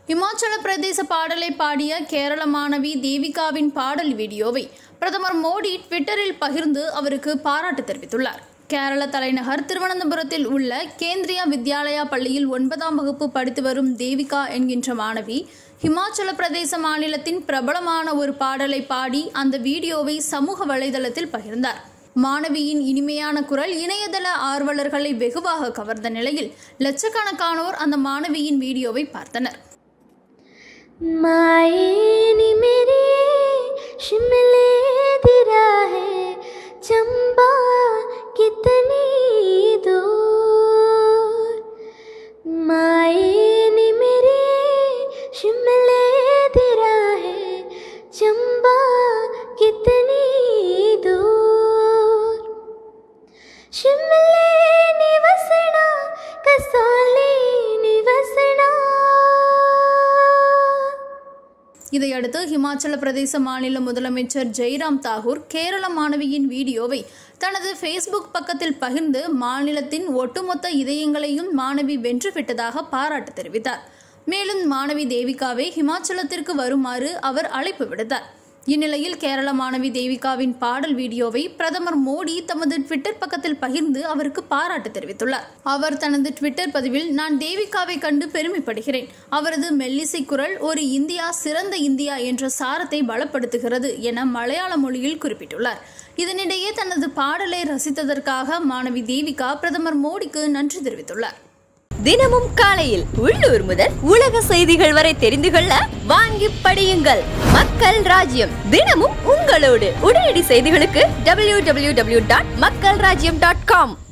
இமாச்சல பிரதேச பாடலை பாடிய கேரள மாணவி தேவிகாவின் பாடல் வீடியோவை பிரதமர் மோடி ட்விட்டரில் பகிர்ந்து அவருக்கு பாராட்டு தெரிவித்துள்ளார் கேரள தலைநகர் திருவனந்தபுரத்தில் உள்ள கேந்திரியா வித்யாலயா பள்ளியில் ஒன்பதாம் வகுப்பு படித்து வரும் தேவிகா என்கின்ற மாணவி ஹிமாச்சல பிரதேச மாநிலத்தின் பிரபலமான ஒரு பாடலை பாடி அந்த வீடியோவை சமூக வலைதளத்தில் பகிர்ந்தார் மாணவியின் இனிமையான குரல் இணையதள ஆர்வலர்களை வெகுவாக கவர்ந்த நிலையில் லட்சக்கணக்கானோர் அந்த மாணவியின் வீடியோவை பார்த்தனர் माए नी मेरी शिमले दी राहे चंबा कितनी दूर माए नी मेरी शिमले दी राहे चंबा कितनी दूर शिमले निवसना कसौली निवसना இதையடுத்து ஹிமாச்சல பிரதேச மாநில முதலமைச்சர் ஜெய்ராம் தாகூர் கேரள மாணவியின் வீடியோவை தனது ஃபேஸ்புக் பக்கத்தில் பகிர்ந்து மாநிலத்தின் ஒட்டுமொத்த இதயங்களையும் மாணவி வென்றுவிட்டதாக பாராட்டு தெரிவித்தார் மேலும் மாணவி தேவிகாவை ஹிமாச்சலத்திற்கு வருமாறு அவர் அழைப்பு விடுத்தார் இந்நிலையில் கேரள மாணவி தேவிகாவின் பாடல் வீடியோவை பிரதமர் மோடி தமது ட்விட்டர் பக்கத்தில் பகிர்ந்து அவருக்கு பாராட்டு தெரிவித்துள்ளார் அவர் தனது ட்விட்டர் பதிவில் நான் தேவிகாவை கண்டு பெருமைப்படுகிறேன் அவரது மெல்லிசை குரல் ஒரு இந்தியா சிறந்த இந்தியா என்ற சாரத்தை பலப்படுத்துகிறது என மலையாள மொழியில் குறிப்பிட்டுள்ளார் இதனிடையே தனது பாடலை ரசித்ததற்காக மாணவி தேவிகா பிரதமர் மோடிக்கு நன்றி தெரிவித்துள்ளார் தினமும் காலையில் உள்ளூர் முதல் உலக செய்திகள் வரை தெரிந்து கொள்ள வாங்கி படியுங்கள் மக்கள் ராஜ்யம் தினமும் உங்களோடு உடனடி செய்திகளுக்கு டபிள்யூ டபிள்யூ டபிள்யூ டாட் மக்கள் ராஜ்யம் டாட் காம்